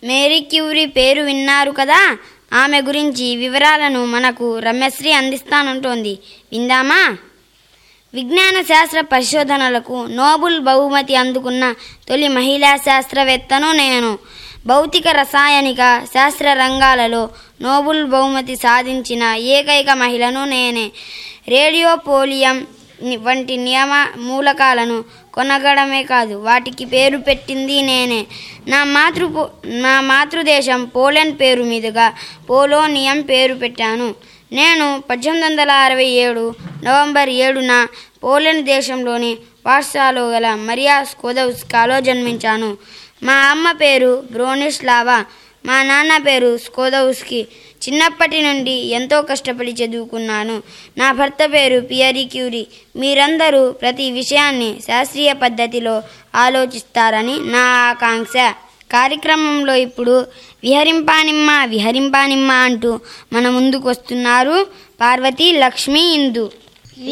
Marie Curie పేరు విన్నారు కదా ఆమె గురించి వివరాలను మనకు రమ్యశ్రీ అందిస్తానంటోంది విందామా విజ్ఞాన శాస్త్ర పరిశోధనలకు నోబుల్ బహుమతి అందుకున్న తొలి మహిళా శాస్త్రవేత్తను నేను భౌతిక రసాయనిక శాస్త్ర రంగాలలో నోబుల్ బహుమతి సాధించిన ఏకైక మహిళను నేనే రేడియో పోలియం ని- వంటి నియమ మూలకాలను కొనగడమే కాదు వాటికి పేరు పెట్టింది నేనే నా మాతృ నా మాతృదేశం పోలెండ్ పేరు మీదుగా పోలోనియం పేరు పెట్టాను నేను పద్దెనిమిది వందల అరవై ఏడు నవంబర్ ఏడున పోలెండ్ దేశంలోని వార్సాలో గల మరియా స్కోదౌస్కాలో జన్మించాను మా అమ్మ పేరు బ్రోనిస్లావా మా నాన్న పేరు స్కోదౌస్కి చిన్నప్పటి నుండి ఎంతో కష్టపడి చదువుకున్నాను నా భర్త పేరు పియరీ క్యూరీ మీరందరూ ప్రతి విషయాన్ని శాస్త్రీయ పద్ధతిలో ఆలోచిస్తారని నా ఆకాంక్ష కార్యక్రమంలో ఇప్పుడు విహరింపానిమ్మ విహరింపానిమ్మ అంటూ మన ముందుకు వస్తున్నారు పార్వతి లక్ష్మి ఇందు